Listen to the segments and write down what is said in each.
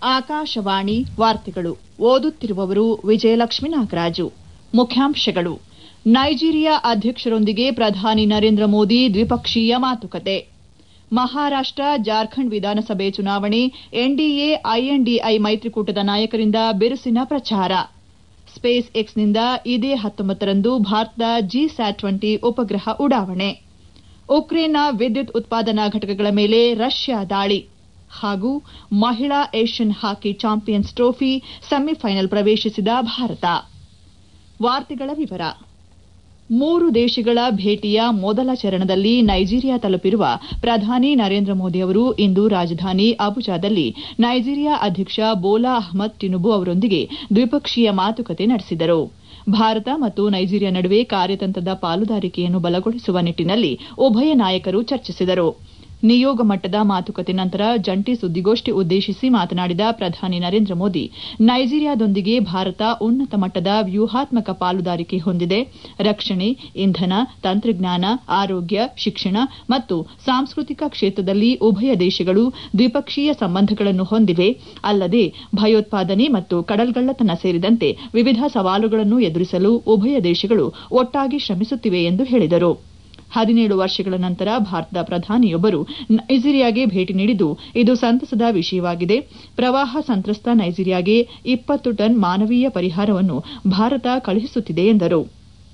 ಆಕಾಶವಾಣಿ ವಾರ್ತೆಗಳು ಓದುತ್ತಿರುವವರು ವಿಜಯಲಕ್ಷ್ಮಿ ನಾಗರಾಜು ಮುಖ್ಯಾಂಶಗಳು ನೈಜೀರಿಯಾ ಅಧ್ಯಕ್ಷರೊಂದಿಗೆ ಪ್ರಧಾನಿ ನರೇಂದ್ರ ಮೋದಿ ದ್ವಿಪಕ್ಷೀಯ ಮಾತುಕತೆ ಮಹಾರಾಷ್ಟ ಜಾರ್ಖಂಡ್ ವಿಧಾನಸಭೆ ಚುನಾವಣೆ ಎನ್ಡಿಎ ಐಎನ್ಡಿಐ ಮೈತ್ರಿಕೂಟದ ನಾಯಕರಿಂದ ಬಿರುಸಿನ ಪ್ರಚಾರ ಸ್ಪೇಸ್ ಎಕ್ಸ್ನಿಂದ ಇದೇ ಹತ್ತೊಂಬತ್ತರಂದು ಭಾರತದ ಜಿಸ್ಯಾಟ್ ಟ್ವೆಂಟಿ ಉಪಗ್ರಹ ಉಡಾವಣೆ ಉಕ್ರೇನ್ನ ವಿದ್ಯುತ್ ಉತ್ಪಾದನಾ ಘಟಕಗಳ ಮೇಲೆ ರಷ್ಯಾ ದಾಳಿ ಹಾಗೂ ಮಹಿಳಾ Asian hockey champions trophy semifinal ಪ್ರವೇಶಿಸಿದ ಭಾರತ ಮೂರು ದೇಶಗಳ ಭೇಟಿಯ ಮೊದಲ ಚರಣದಲ್ಲಿ ನೈಜೀರಿಯಾ ತಲುಪಿರುವ ಪ್ರಧಾನಿ ನರೇಂದ್ರ ಮೋದಿ ಅವರು ಇಂದು ರಾಜಧಾನಿ ಅಬುಜಾದಲ್ಲಿ ನೈಜೀರಿಯಾ ಅಧ್ಯಕ್ಷ ಬೋಲಾ ಅಹ್ಮದ್ ಟಿನುಬು ಅವರೊಂದಿಗೆ ದ್ವಿಪಕ್ಷೀಯ ಮಾತುಕತೆ ನಡೆಸಿದರು ಭಾರತ ಮತ್ತು ನೈಜೀರಿಯಾ ನಡುವೆ ಕಾರ್ಯತಂತ್ರದ ಪಾಲುದಾರಿಕೆಯನ್ನು ಬಲಗೊಳಿಸುವ ನಿಟ್ಟಿನಲ್ಲಿ ಉಭಯ ನಾಯಕರು ಚರ್ಚಿಸಿದರು ನಿಯೋಗ ಮಟ್ಟದ ಮಾತುಕತೆ ನಂತರ ಜಂಟಿ ಸುದ್ದಿಗೋಷ್ಠಿ ಉದ್ದೇಶಿಸಿ ಮಾತನಾಡಿದ ಪ್ರಧಾನಿ ನರೇಂದ್ರ ಮೋದಿ ನೈಜೀರಿಯಾದೊಂದಿಗೆ ಭಾರತ ಉನ್ನತ ಮಟ್ಟದ ವ್ಯೂಹಾತ್ಮಕ ಪಾಲುದಾರಿಕೆ ಹೊಂದಿದೆ ರಕ್ಷಣೆ ಇಂಧನ ತಂತ್ರಜ್ಞಾನ ಆರೋಗ್ಯ ಶಿಕ್ಷಣ ಮತ್ತು ಸಾಂಸ್ಕೃತಿಕ ಕ್ಷೇತ್ರದಲ್ಲಿ ಉಭಯ ದೇಶಗಳು ದ್ವಿಪಕ್ಷೀಯ ಸಂಬಂಧಗಳನ್ನು ಹೊಂದಿವೆ ಅಲ್ಲದೆ ಭಯೋತ್ಪಾದನೆ ಮತ್ತು ಕಡಲ್ಗಳ್ಳತನ ಸೇರಿದಂತೆ ವಿವಿಧ ಸವಾಲುಗಳನ್ನು ಎದುರಿಸಲು ಉಭಯ ದೇಶಗಳು ಒಟ್ಟಾಗಿ ಶ್ರಮಿಸುತ್ತಿವೆ ಎಂದು ಹೇಳಿದರು ಹದಿನೇಳು ವರ್ಷಗಳ ನಂತರ ಭಾರತದ ಪ್ರಧಾನಿಯೊಬ್ಬರು ನೈಜೀರಿಯಾಗೆ ಭೇಟಿ ನೀಡಿದ್ದು ಇದು ಸಂತಸದ ವಿಷಯವಾಗಿದೆ ಪ್ರವಾಹ ಸಂತ್ರಸ್ತ ನೈಜೀರಿಯಾಗೆ ಇಪ್ಪತ್ತು ಟನ್ ಮಾನವೀಯ ಪರಿಹಾರವನ್ನು ಭಾರತ ಕಳುಹಿಸುತ್ತಿದೆ ಎಂದರು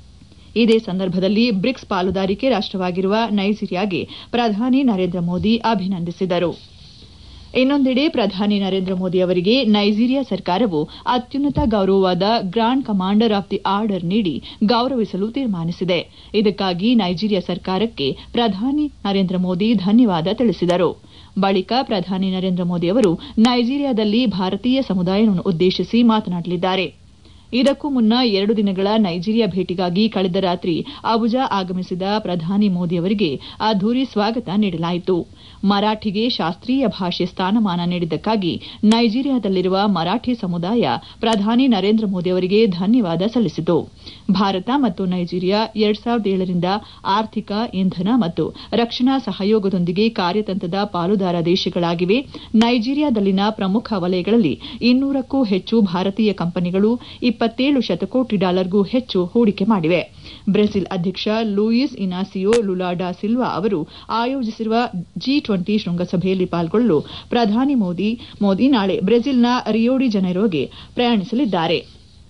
ಇದೇ ಸಂದರ್ಭದಲ್ಲಿ ಬ್ರಿಕ್ಸ್ ಪಾಲುದಾರಿಕೆ ರಾಷ್ಟವಾಗಿರುವ ನೈಜೀರಿಯಾಗೆ ಪ್ರಧಾನಿ ನರೇಂದ್ರ ಮೋದಿ ಅಭಿನಂದಿಸಿದರು ಇನ್ನೊಂದೆಡೆ ಪ್ರಧಾನಿ ನರೇಂದ್ರ ಮೋದಿ ಅವರಿಗೆ ನೈಜೀರಿಯಾ ಸರ್ಕಾರವು ಅತ್ಯುನ್ನತ ಗೌರವವಾದ grand commander of the order ನೀಡಿ ಗೌರವಿಸಲು ತೀರ್ಮಾನಿಸಿದೆ ಇದಕ್ಕಾಗಿ ನೈಜೀರಿಯಾ ಸರ್ಕಾರಕ್ಕೆ ಪ್ರಧಾನಿ ನರೇಂದ್ರ ಮೋದಿ ಧನ್ಯವಾದ ತಿಳಿಸಿದರು ಬಳಿಕ ಪ್ರಧಾನಿ ನರೇಂದ್ರ ಮೋದಿ ಅವರು ನೈಜೀರಿಯಾದಲ್ಲಿ ಭಾರತೀಯ ಸಮುದಾಯವನ್ನು ಉದ್ದೇಶಿಸಿ ಮಾತನಾಡಲಿದ್ದಾರೆ ಇದಕ್ಕೂ ಮುನ್ನ ಎರಡು ದಿನಗಳ ನೈಜೀರಿಯಾ ಭೇಟಿಗಾಗಿ ಕಳೆದ ರಾತ್ರಿ ಅಬುಜಾ ಆಗಮಿಸಿದ ಪ್ರಧಾನಿ ಮೋದಿ ಅವರಿಗೆ ಅದ್ದೂರಿ ಸ್ವಾಗತ ನೀಡಲಾಯಿತು ಮರಾಠಿಗೆ ಶಾಸ್ತ್ರೀಯ ಭಾಷೆ ಸ್ಥಾನಮಾನ ನೀಡಿದ್ದಕ್ಕಾಗಿ ನೈಜೀರಿಯಾದಲ್ಲಿರುವ ಮರಾಠಿ ಸಮುದಾಯ ಪ್ರಧಾನಿ ನರೇಂದ್ರ ಮೋದಿ ಅವರಿಗೆ ಧನ್ಯವಾದ ಸಲ್ಲಿಸಿತು ಭಾರತ ಮತ್ತು ನೈಜೀರಿಯಾ ಎರಡ್ ಸಾವಿರದ ಏಳರಿಂದ ಆರ್ಥಿಕ ಇಂಧನ ಮತ್ತು ರಕ್ಷಣಾ ಸಹಯೋಗದೊಂದಿಗೆ ಕಾರ್ಯತಂತ್ರದ ಪಾಲುದಾರ ದೇಶಗಳಾಗಿವೆ ನೈಜೀರಿಯಾದಲ್ಲಿನ ಪ್ರಮುಖ ವಲಯಗಳಲ್ಲಿ ಇನ್ನೂರಕ್ಕೂ ಹೆಚ್ಚು ಭಾರತೀಯ ಕಂಪನಿಗಳು ಇಪ್ಪತ್ತೇಳು ಶತಕೋಟಿ ಡಾಲರ್ಗೂ ಹೆಚ್ಚು ಹೂಡಿಕೆ ಮಾಡಿವೆ ಬ್ರೆಜಿಲ್ ಅಧ್ಯಕ್ಷ ಲೂಯಿಸ್ ಇನಾಸಿಯೋ ಲುಲಾ ಡಾ ಸಿಲ್ವಾ ಅವರು ಆಯೋಜಿಸಿರುವ ಜಿ ಟ್ವೆಂಟಿ ಶೃಂಗಸಭೆಯಲ್ಲಿ ಪಾಲ್ಗೊಳ್ಳಲು ಪ್ರಧಾನಿ ಮೋದಿ ನಾಳೆ ಬ್ರೆಜಿಲ್ನ ರಿಯೋ ಡಿ ಜನೈರೋಗೆ ಪ್ರಯಾಣಿಸಲಿದ್ದಾರೆ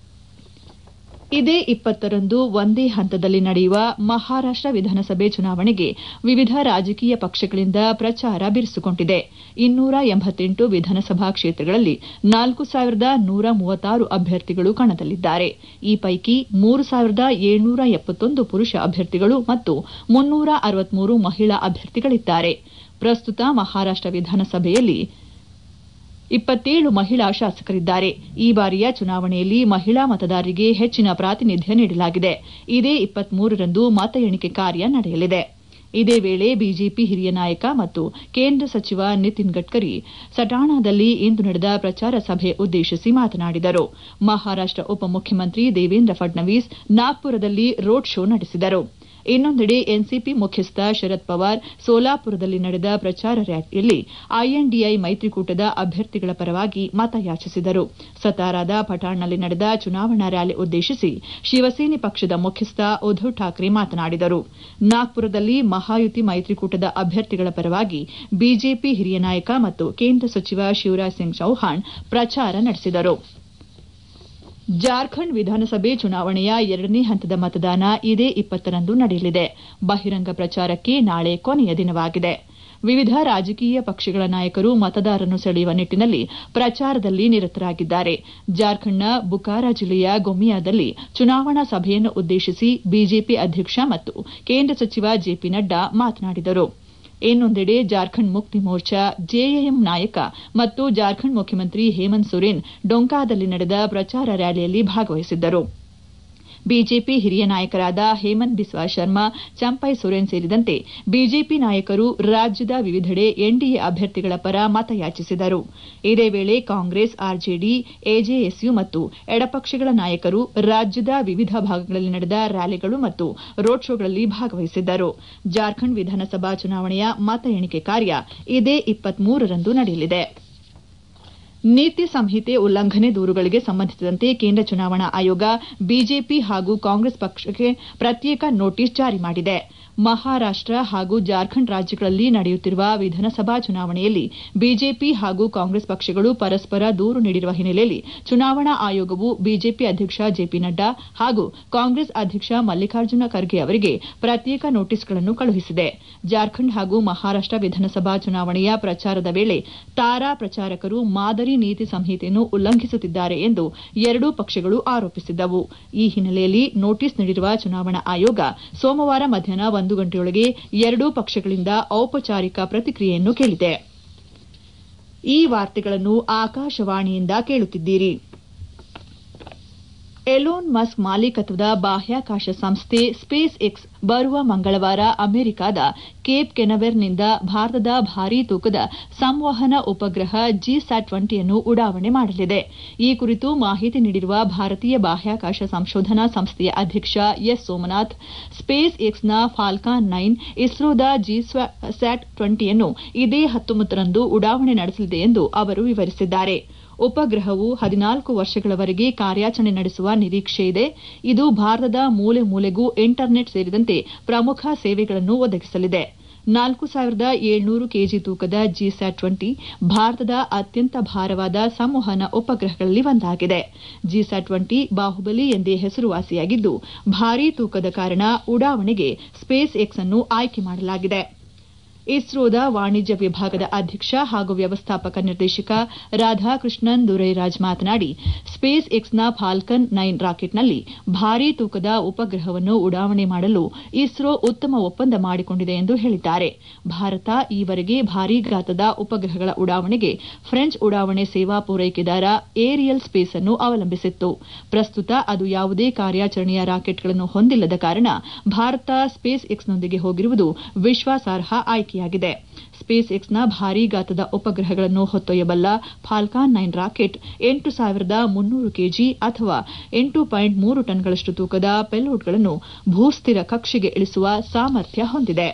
ಇದೇ ಇಪ್ಪತ್ತರಂದು ಒಂದೇ ಹಂತದಲ್ಲಿ ನಡೆಯುವ ಮಹಾರಾಷ್ಟ ವಿಧಾನಸಭೆ ಚುನಾವಣೆಗೆ ವಿವಿಧ ರಾಜಕೀಯ ಪಕ್ಷಗಳಿಂದ ಪ್ರಚಾರ ಬಿರುಸುಗೊಂಡಿದೆ ಇನ್ನೂರ ಎಂಬತ್ತೆಂಟು ವಿಧಾನಸಭಾ ಕ್ಷೇತ್ರಗಳಲ್ಲಿ ನಾಲ್ಕು ಸಾವಿರದ ನೂರ ಮೂವತ್ತಾರು ಅಭ್ಯರ್ಥಿಗಳು ಕಣದಲ್ಲಿದ್ದಾರೆ ಈ ಪೈಕಿ ಮೂರು ಸಾವಿರದ ಏಳ್ನೂರ ಎಪ್ಪತ್ತೊಂದು ಪುರುಷ ಅಭ್ಯರ್ಥಿಗಳು ಮತ್ತು ಮುನ್ನೂರ ಅರವತ್ಮೂರು ಮಹಿಳಾ ಅಭ್ಯರ್ಥಿಗಳಿದ್ದಾರೆ ಪ್ರಸ್ತುತ ಮಹಾರಾಷ್ಟ ವಿಧಾನಸಭೆಯಲ್ಲಿ ಇಪ್ಪತ್ತೇಳು ಮಹಿಳಾ ಶಾಸಕರಿದ್ದಾರೆ ಈ ಬಾರಿಯ ಚುನಾವಣೆಯಲ್ಲಿ ಮಹಿಳಾ ಮತದಾರರಿಗೆ ಹೆಚ್ಚಿನ ಪ್ರಾತಿನಿಧ್ಯ ನೀಡಲಾಗಿದೆ ಇದೇ ಇಪ್ಪತ್ಮೂರರಂದು ಮತ ಎಣಿಕೆ ಕಾರ್ಯ ನಡೆಯಲಿದೆ ಇದೇ ವೇಳೆ ಬಿಜೆಪಿ ಹಿರಿಯ ನಾಯಕ ಮತ್ತು ಕೇಂದ್ರ ಸಚಿವ ನಿತಿನ್ ಗಡ್ಕರಿ ಸಟಾಣಾದಲ್ಲಿ ಇಂದು ನಡೆದ ಪ್ರಚಾರ ಸಭೆ ಉದ್ದೇಶಿಸಿ ಮಾತನಾಡಿದರು ಮಹಾರಾಷ್ಟ ಉಪಮುಖ್ಯಮಂತ್ರಿ ದೇವೇಂದ್ರ ಫಡ್ನವೀಸ್ ನಾಗ್ಪುರದಲ್ಲಿ ರೋಡ್ ಶೋ ನಡೆಸಿದರು ಇನ್ನೊಂದೆಡೆ ಎನ್ಸಿಪಿ ಮುಖ್ಯಸ್ಥ ಶರದ್ ಪವಾರ್ ಸೋಲಾಪುರದಲ್ಲಿ ನಡೆದ ಪ್ರಚಾರ ರ್ಯಾಲಿಯಲ್ಲಿ ಐಎನ್ಡಿಐ ಮೈತ್ರಿಕೂಟದ ಅಭ್ಯರ್ಥಿಗಳ ಪರವಾಗಿ ಮತಯಾಚಿಸಿದರು ಸತಾರಾದ ಪಠಾಣ್ನಲ್ಲಿ ನಡೆದ ಚುನಾವಣಾ ರ್ಯಾಲಿ ಉದ್ದೇಶಿಸಿ ಶಿವಸೇನೆ ಪಕ್ಷದ ಮುಖ್ಯಸ್ಥ ಉದ್ದವ್ ಠಾಕ್ರೆ ಮಾತನಾಡಿದರು ನಾಗ್ಪುರದಲ್ಲಿ ಮಹಾಯುತಿ ಮೈತ್ರಿಕೂಟದ ಅಭ್ಯರ್ಥಿಗಳ ಪರವಾಗಿ ಬಿಜೆಪಿ ಹಿರಿಯ ನಾಯಕ ಮತ್ತು ಕೇಂದ್ರ ಸಚಿವ ಶಿವರಾಜ್ ಸಿಂಗ್ ಚೌಹಾಣ್ ಪ್ರಚಾರ ನಡೆಸಿದರು ಜಾರ್ಖಂಡ್ ವಿಧಾನಸಭೆ ಚುನಾವಣೆಯ ಎರಡನೇ ಹಂತದ ಮತದಾನ ಇದೇ ಇಪ್ಪತ್ತರಂದು ನಡೆಯಲಿದೆ ಬಹಿರಂಗ ಪ್ರಚಾರಕ್ಕೆ ನಾಳೆ ಕೊನೆಯ ದಿನವಾಗಿದೆ ವಿವಿಧ ರಾಜಕೀಯ ಪಕ್ಷಗಳ ನಾಯಕರು ಮತದಾರರನ್ನು ಸೆಳೆಯುವ ನಿಟ್ಟಿನಲ್ಲಿ ಪ್ರಚಾರದಲ್ಲಿ ನಿರತರಾಗಿದ್ದಾರೆ ಜಾರ್ಖಂಡ್ನ ಬುಕಾರಾ ಜಿಲ್ಲೆಯ ಗೊಮಿಯಾದಲ್ಲಿ ಚುನಾವಣಾ ಸಭೆಯನ್ನು ಉದ್ದೇಶಿಸಿ ಬಿಜೆಪಿ ಅಧ್ಯಕ್ಷ ಮತ್ತು ಕೇಂದ್ರ ಸಚಿವ ಜೆಪಿ ನಡ್ಡಾ ಮಾತನಾಡಿದರು ಇನ್ನೊಂದೆಡೆ ಜಾರ್ಖಂಡ್ ಮುಕ್ತಿ ಮೋರ್ಚಾ ಜೆಎಂಎಂ ನಾಯಕ ಮತ್ತು ಜಾರ್ಖಂಡ್ ಮುಖ್ಯಮಂತ್ರಿ ಹೇಮಂತ್ ಸೊರೇನ್ ಡೊಂಕಾದಲ್ಲಿ ನಡೆದ ಪ್ರಚಾರ ರ್ಯಾಲಿಯಲ್ಲಿ ಭಾಗವಹಿಸಿದ್ದರು ಬಿಜೆಪಿ ಹಿರಿಯ ನಾಯಕರಾದ ಹೇಮಂತ್ ಬಿಸ್ವಾ ಶರ್ಮಾ ಚಂಪೈ ಸೊರೇನ್ ಸೇರಿದಂತೆ ಬಿಜೆಪಿ ನಾಯಕರು ರಾಜ್ಯದ ವಿವಿಧೆಡೆ ಎನ್ಡಿಎ ಅಭ್ಯರ್ಥಿಗಳ ಪರ ಮತಯಾಚಿಸಿದರು ಇದೇ ವೇಳೆ ಕಾಂಗ್ರೆಸ್ ಆರ್ಜೆಡಿ ಎಜೆಎಸ್ಯು ಮತ್ತು ಎಡಪಕ್ಷಗಳ ನಾಯಕರು ರಾಜ್ಯದ ವಿವಿಧ ಭಾಗಗಳಲ್ಲಿ ನಡೆದ ರ್ಯಾಲಿಗಳು ಮತ್ತು ರೋಡ್ ಶೋಗಳಲ್ಲಿ ಭಾಗವಹಿಸಿದ್ದರು ಜಾರ್ಖಂಡ್ ವಿಧಾನಸಭಾ ಚುನಾವಣೆಯ ಮತ ಎಣಿಕೆ ಕಾರ್ಯ ಇದೇ ಇಪ್ಪತ್ಮೂರರಂದು ನಡೆಯಲಿದೆ ನೀತಿ ಸಂಹಿತೆ ಉಲ್ಲಂಘನೆ ದೂರುಗಳಿಗೆ ಸಂಬಂಧಿಸಿದಂತೆ ಕೇಂದ್ರ ಚುನಾವಣಾ ಆಯೋಗ ಬಿಜೆಪಿ ಹಾಗೂ ಕಾಂಗ್ರೆಸ್ ಪಕ್ಷಕ್ಕೆ ಪ್ರತ್ಯೇಕ ನೋಟಿಸ್ ಜಾರಿ ಮಾಡಿದೆ ಮಹಾರಾಷ್ಟ ಹಾಗೂ ಜಾರ್ಖಂಡ್ ರಾಜ್ಯಗಳಲ್ಲಿ ನಡೆಯುತ್ತಿರುವ ವಿಧಾನಸಭಾ ಚುನಾವಣೆಯಲ್ಲಿ ಬಿಜೆಪಿ ಹಾಗೂ ಕಾಂಗ್ರೆಸ್ ಪಕ್ಷಗಳು ಪರಸ್ಪರ ದೂರು ನೀಡಿರುವ ಹಿನ್ನೆಲೆಯಲ್ಲಿ ಚುನಾವಣಾ ಆಯೋಗವು ಬಿಜೆಪಿ ಅಧ್ಯಕ್ಷ ಜೆಪಿ ನಡ್ಡಾ ಹಾಗೂ ಕಾಂಗ್ರೆಸ್ ಅಧ್ಯಕ್ಷ ಮಲ್ಲಿಕಾರ್ಜುನ ಖರ್ಗೆ ಅವರಿಗೆ ಪ್ರತ್ಯೇಕ ನೋಟಿಸ್ಗಳನ್ನು ಕಳುಹಿಸಿದೆ ಜಾರ್ಖಂಡ್ ಹಾಗೂ ಮಹಾರಾಷ್ಟ ವಿಧಾನಸಭಾ ಚುನಾವಣೆಯ ಪ್ರಚಾರದ ವೇಳೆ ತಾರಾ ಪ್ರಚಾರಕರು ಮಾದರಿ ನೀತಿ ಸಂಹಿತೆಯನ್ನು ಉಲ್ಲಂಘಿಸುತ್ತಿದ್ದಾರೆ ಎಂದು ಎರಡೂ ಪಕ್ಷಗಳು ಆರೋಪಿಸಿದ್ದವು ಈ ಹಿನ್ನೆಲೆಯಲ್ಲಿ ನೋಟಿಸ್ ನೀಡಿರುವ ಚುನಾವಣಾ ಆಯೋಗ ಸೋಮವಾರ ಮಧ್ಯಾಹ್ನ ಒಂದು ಗಂಟೆಯೊಳಗೆ ಎರಡೂ ಪಕ್ಷಗಳಿಂದ ಔಪಚಾರಿಕ ಪ್ರತಿಕ್ರಿಯೆಯನ್ನು ಕೇಳಿದೆ ಈ ವಾರ್ತೆಗಳನ್ನು ಆಕಾಶವಾಣಿಯಿಂದ ಕೇಳುತ್ತಿದ್ದೀರಿ ಎಲೋನ್ ಮಸ್ಕ್ ಮಾಲೀಕತ್ವದ ಬಾಹ್ಯಾಕಾಶ ಸಂಸ್ಥೆ ಸ್ಪೇಸ್ ಎಕ್ಸ್ ಬರುವ ಮಂಗಳವಾರ ಅಮೆರಿಕದ ಕೇಪ್ ಕೆನವೆರ್ನಿಂದ ಭಾರತದ ಭಾರೀ ತೂಕದ ಸಂವಹನ ಉಪಗ್ರಹ ಜಿಸ್ಯಾಟ್ ಟ್ವೆಂಟಿಯನ್ನು ಉಡಾವಣೆ ಮಾಡಲಿದೆ ಈ ಕುರಿತು ಮಾಹಿತಿ ನೀಡಿರುವ ಭಾರತೀಯ ಬಾಹ್ಯಾಕಾಶ ಸಂಶೋಧನಾ ಸಂಸ್ಥೆಯ ಅಧ್ಯಕ್ಷ ಎಸ್ ಸೋಮನಾಥ್ ಸ್ಪೇಸ್ ಎಕ್ಸ್ನ ಫಾಲ್ಕಾನ್ ನೈನ್ ಇಸ್ರೋದ ಜಿಸ್ಯಾಟ್ ಟ್ವೆಂಟಿಯನ್ನು ಇದೇ ಹತ್ತೊಂಬತ್ತರಂದು ಉಡಾವಣೆ ನಡೆಸಲಿದೆ ಎಂದು ಅವರು ವಿವರಿಸಿದ್ದಾರೆ ಉಪಗ್ರಹವು ಹದಿನಾಲ್ಕು ವರ್ಷಗಳವರೆಗೆ ಕಾರ್ಯಾಚರಣೆ ನಡೆಸುವ ನಿರೀಕ್ಷೆಯಿದೆ ಇದು ಭಾರತದ ಮೂಲೆ ಮೂಲೆಗೂ ಇಂಟರ್ನೆಟ್ ಸೇರಿದಂತೆ ಪ್ರಮುಖ ಸೇವೆಗಳನ್ನು ಒದಗಿಸಲಿದೆ ನಾಲ್ಕು ಸಾವಿರದ ಏಳ್ನೂರು ಕೆಜಿ ತೂಕದ ಜಿಸ್ಯಾಟ್ ಟ್ವೆಂಟಿ ಭಾರತದ ಅತ್ಯಂತ ಭಾರವಾದ ಸಂವಹನ ಉಪಗ್ರಹಗಳಲ್ಲಿ ಒಂದಾಗಿದೆ ಜಿಸ್ಯಾಟ್ ಟ್ವೆಂಟಿ ಬಾಹುಬಲಿ ಎಂದೇ ಹೆಸರುವಾಸಿಯಾಗಿದ್ದು ಭಾರೀ ತೂಕದ ಕಾರಣ ಉಡಾವಣೆಗೆ ಸ್ಪೇಸ್ ಎಕ್ಸ್ ಅನ್ನು ಆಯ್ಕೆ ಮಾಡಲಾಗಿದೆ ಇಸ್ರೋದ ವಾಣಿಜ್ಯ ವಿಭಾಗದ ಅಧ್ಯಕ್ಷ ಹಾಗೂ ವ್ಯವಸ್ಥಾಪಕ ನಿರ್ದೇಶಕ ರಾಧಾಕೃಷ್ಣನ್ ದುರೈರಾಜ್ ಮಾತನಾಡಿ ಸ್ಪೇಸ್ ಎಕ್ಸ್ನ ಫಾಲ್ಕನ್ ನೈನ್ ರಾಕೆಟ್ನಲ್ಲಿ ಭಾರೀ ತೂಕದ ಉಪಗ್ರಹವನ್ನು ಉಡಾವಣೆ ಮಾಡಲು ಇಸ್ರೋ ಉತ್ತಮ ಒಪ್ಪಂದ ಮಾಡಿಕೊಂಡಿದೆ ಎಂದು ಹೇಳಿದ್ದಾರೆ ಭಾರತ ಈವರೆಗೆ ಭಾರೀ ಗಾತ್ರದ ಉಪಗ್ರಹಗಳ ಉಡಾವಣೆಗೆ ಫ್ರೆಂಚ್ ಉಡಾವಣೆ ಸೇವಾ ಪೂರೈಕೆದಾರ ಏರಿಯಲ್ ಸ್ಪೇಸ್ ಅನ್ನು ಅವಲಂಬಿಸಿತ್ತು ಪ್ರಸ್ತುತ ಅದು ಯಾವುದೇ ಕಾರ್ಯಾಚರಣೆಯ ರಾಕೆಟ್ಗಳನ್ನು ಹೊಂದಿಲ್ಲದ ಕಾರಣ ಭಾರತ ಸ್ಪೇಸ್ ಎಕ್ಸ್ನೊಂದಿಗೆ ಹೋಗಿರುವುದು ವಿಶ್ವಾಸಾರ್ಹ ಆಯ್ಕೆ ಆಗಿದೆ ಸ್ಪೇಸ್ ಎಕ್ಸ್ನ ಭಾರೀ ಗಾತ್ರದ ಉಪಗ್ರಹಗಳನ್ನು ಹೊತ್ತೊಯ್ಯಬಲ್ಲ ಫಾಲ್ಕಾನ್ ನೈನ್ ರಾಕೆಟ್ ಎಂಟು ಸಾವಿರದ ಮುನ್ನೂರು ಕೆಜಿ ಅಥವಾ ಎಂಟು ಪಾಯಿಂಟ್ ಮೂರು ಟನ್ಗಳಷ್ಟು ತೂಕದ ಪೆಲೋಡ್ಗಳನ್ನು ಭೂಸ್ಥಿರ ಕಕ್ಷೆಗೆ ಇಳಿಸುವ ಸಾಮರ್ಥ್ಯ ಹೊಂದಿದೆ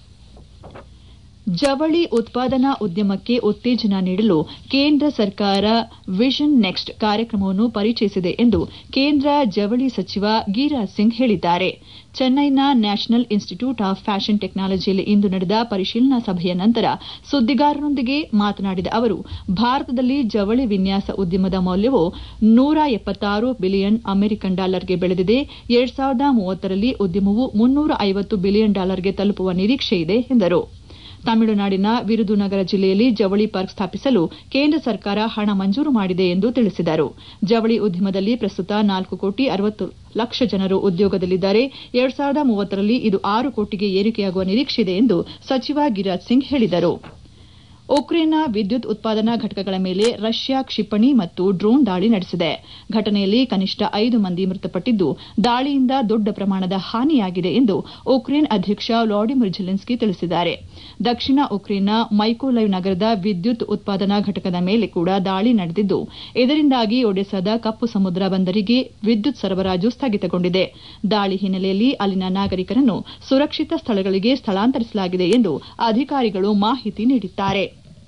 ಜವಳಿ ಉತ್ಪಾದನಾ ಉದ್ಯಮಕ್ಕೆ ಉತ್ತೇಜನ ನೀಡಲು ಕೇಂದ್ರ ಸರ್ಕಾರ ವಿಷನ್ ನೆಕ್ಸ್ಟ್ ಕಾರ್ಯಕ್ರಮವನ್ನು ಪರಿಚಯಿಸಿದೆ ಎಂದು ಕೇಂದ್ರ ಜವಳಿ ಸಚಿವ ಗಿರಿರಾಜ್ ಸಿಂಗ್ ಹೇಳಿದ್ದಾರೆ ಚೆನ್ನೈನ ನ್ಯಾಷನಲ್ ಇನ್ಸ್ಟಿಟ್ಯೂಟ್ ಆಫ್ ಫ್ಯಾಷನ್ ಟೆಕ್ನಾಲಜಿಯಲ್ಲಿ ಇಂದು ನಡೆದ ಪರಿಶೀಲನಾ ಸಭೆಯ ನಂತರ ಸುದ್ದಿಗಾರರೊಂದಿಗೆ ಮಾತನಾಡಿದ ಅವರು ಭಾರತದಲ್ಲಿ ಜವಳಿ ವಿನ್ಯಾಸ ಉದ್ಯಮದ ಮೌಲ್ಯವು ನೂರ ಎಪ್ಪತ್ತಾರು ಬಿಲಿಯನ್ ಅಮೆರಿಕನ್ ಡಾಲರ್ಗೆ ಬೆಳೆದಿದೆ ಎರಡ್ ಸಾವಿರದ ಮೂವತ್ತರಲ್ಲಿ ಉದ್ಯಮವು ಮುನ್ನೂರ ಐವತ್ತು ಬಿಲಿಯನ್ ಡಾಲರ್ಗೆ ತಲುಪುವ ನಿರೀಕ್ಷೆಯಿದೆ ಎಂದರು ತಮಿಳುನಾಡಿನ ವಿರುದುನಗರ ಜಿಲ್ಲೆಯಲ್ಲಿ ಜವಳಿ ಪಾರ್ಕ್ ಸ್ಥಾಪಿಸಲು ಕೇಂದ್ರ ಸರ್ಕಾರ ಹಣ ಮಂಜೂರು ಮಾಡಿದೆ ಎಂದು ತಿಳಿಸಿದರು ಜವಳಿ ಉದ್ಯಮದಲ್ಲಿ ಪ್ರಸ್ತುತ ನಾಲ್ಕು ಕೋಟಿ ಅರವತ್ತು ಲಕ್ಷ ಜನರು ಉದ್ಯೋಗದಲ್ಲಿದ್ದಾರೆ ಎರಡ್ ಸಾವಿರದ ಮೂವತ್ತರಲ್ಲಿ ಇದು ಆರು ಕೋಟಿಗೆ ಏರಿಕೆಯಾಗುವ ನಿರೀಕ್ಷೆಯಿದೆ ಎಂದು ಸಚಿವ ಗಿರಿರಾಜ್ ಸಿಂಗ್ ಹೇಳಿದರು ಉಕ್ರೇನ್ನ ವಿದ್ಯುತ್ ಉತ್ಪಾದನಾ ಘಟಕಗಳ ಮೇಲೆ ರಷ್ಯಾ ಕ್ಷಿಪಣಿ ಮತ್ತು ಡ್ರೋನ್ ದಾಳಿ ನಡೆಸಿದೆ ಘಟನೆಯಲ್ಲಿ ಕನಿಷ್ಠ ಐದು ಮಂದಿ ಮೃತಪಟ್ಟಿದ್ದು ದಾಳಿಯಿಂದ ದೊಡ್ಡ ಪ್ರಮಾಣದ ಹಾನಿಯಾಗಿದೆ ಎಂದು ಉಕ್ರೇನ್ ಅಧ್ಯಕ್ಷ ವ್ಲಾಡಿಮಿರ್ ಝೆಲೆನ್ಸ್ಕಿ ತಿಳಿಸಿದ್ದಾರೆ ದಕ್ಷಿಣ ಉಕ್ರೇನ್ನ ಮೈಕೋಲೈವ್ ನಗರದ ವಿದ್ಯುತ್ ಉತ್ಪಾದನಾ ಘಟಕದ ಮೇಲೆ ಕೂಡ ದಾಳಿ ನಡೆದಿದ್ದು ಇದರಿಂದಾಗಿ ಒಡೆಸಾದ ಕಪ್ಪು ಸಮುದ್ರ ಬಂದರಿಗೆ ವಿದ್ಯುತ್ ಸರಬರಾಜು ಸ್ಥಗಿತಗೊಂಡಿದೆ ದಾಳಿ ಹಿನ್ನೆಲೆಯಲ್ಲಿ ಅಲ್ಲಿನ ನಾಗರಿಕರನ್ನು ಸುರಕ್ಷಿತ ಸ್ಥಳಗಳಿಗೆ ಸ್ಥಳಾಂತರಿಸಲಾಗಿದೆ ಎಂದು ಅಧಿಕಾರಿಗಳು ಮಾಹಿತಿ ನೀಡಿದ್ದಾರೆ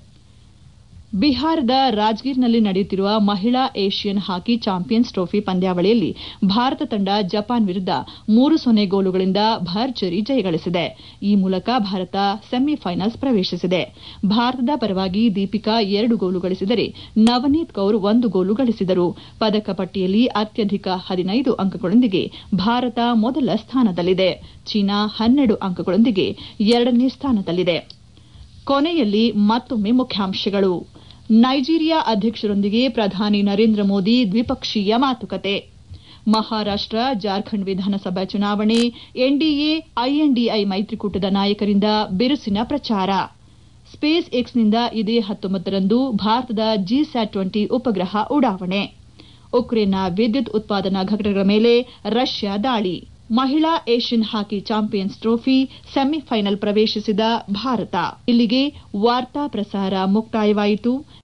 ಬಿಹಾರದ ರಾಜ್ಗೀರ್ನಲ್ಲಿ ನಡೆಯುತ್ತಿರುವ ಮಹಿಳಾ ಏಷ್ಯನ್ ಹಾಕಿ ಚಾಂಪಿಯನ್ಸ್ ಟ್ರೋಫಿ ಪಂದ್ಯಾವಳಿಯಲ್ಲಿ ಭಾರತ ತಂಡ ಜಪಾನ್ ವಿರುದ್ಧ ಮೂರು ಸೊನ್ನೆ ಗೋಲುಗಳಿಂದ ಭರ್ಜರಿ ಜಯಗಳಿಸಿದೆ ಈ ಮೂಲಕ ಭಾರತ ಸೆಮಿಫೈನಲ್ಸ್ ಪ್ರವೇಶಿಸಿದೆ ಭಾರತದ ಪರವಾಗಿ ದೀಪಿಕಾ ಎರಡು ಗೋಲು ಗಳಿಸಿದರೆ ನವನೀತ್ ಕೌರ್ ಒಂದು ಗೋಲು ಗಳಿಸಿದರು ಪದಕ ಪಟ್ಟಿಯಲ್ಲಿ ಅತ್ಯಧಿಕ ಹದಿನೈದು ಅಂಕಗಳೊಂದಿಗೆ ಭಾರತ ಮೊದಲ ಸ್ಥಾನದಲ್ಲಿದೆ ಚೀನಾ ಹನ್ನೆರಡು ಅಂಕಗಳೊಂದಿಗೆ ಎರಡನೇ ಸ್ಥಾನದಲ್ಲಿದೆ ಕೊನೆಯಲ್ಲಿ ಮತ್ತೊಮ್ಮೆ ಮುಖ್ಯಾಂಶಗಳು ನೈಜೀರಿಯಾ ಅಧ್ಯಕ್ಷರೊಂದಿಗೆ ಪ್ರಧಾನಿ ನರೇಂದ್ರ ಮೋದಿ ದ್ವಿಪಕ್ಷೀಯ ಮಾತುಕತೆ ಮಹಾರಾಷ್ಟ ಜಾರ್ಖಂಡ್ ವಿಧಾನಸಭಾ ಚುನಾವಣೆ ಎನ್ಡಿಎ ಐಎನ್ಡಿಐ ಮೈತ್ರಿಕೂಟದ ನಾಯಕರಿಂದ ಬಿರುಸಿನ ಪ್ರಚಾರ ಸ್ಪೇಸ್ ಎಕ್ಸ್ನಿಂದ ಇದೇ ಹತ್ತೊಂಬತ್ತರಂದು ಭಾರತದ ಜಿಸ್ಯಾಟ್ ಟ್ವೆಂಟಿ ಉಪಗ್ರಹ ಉಡಾವಣೆ ಉಕ್ರೇನ್ನ ವಿದ್ಯುತ್ ಉತ್ಪಾದನಾ ಘಟಕಗಳ ಮೇಲೆ ರಷ್ಯಾ ದಾಳಿ ಮಹಿಳಾ Asian hockey champions trophy semifinal ಪ್ರವೇಶಿಸಿದ ಭಾರತ ಇಲ್ಲಿಗೆ ವಾರ್ತಾ ಪ್ರಸಾರ ಮುಕ್ತಾಯವಾಯಿತು